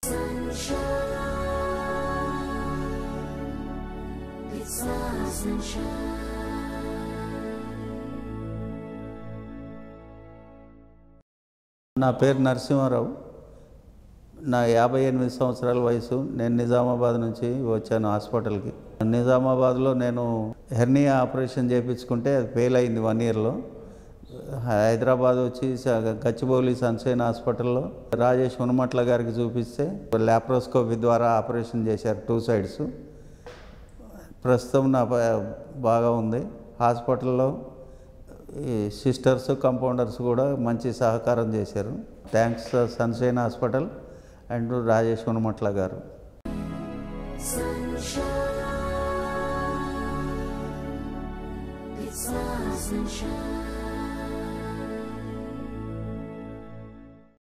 sunshine. It's my sunshine. నా పేరు నరసింహారావు నా యాభై ఎనిమిది సంవత్సరాల వయసు నేను నిజామాబాద్ నుంచి వచ్చాను హాస్పిటల్కి నిజామాబాద్లో నేను హెర్నియా ఆపరేషన్ చేయించుకుంటే అది ఫెయిల్ అయింది వన్ ఇయర్లో హైదరాబాద్ వచ్చి స- గచ్చిబౌలి సన్షైన్ హాస్పిటల్లో రాజేష్ హనుమట్ల గారికి చూపిస్తే ల్యాప్రోస్కోపీ ద్వారా ఆపరేషన్ చేశారు టూ సైడ్స్ ప్రస్తుతం నా ప- బాగా ఉంది హాస్పిటల్లో ఈ సిస్టర్స్ కంపౌండర్స్ కూడా మంచి సహకారం చేశారు thanks Sunshine Hospital and Rajesh Hanumatla గారు Sunshine. It's my sunshine.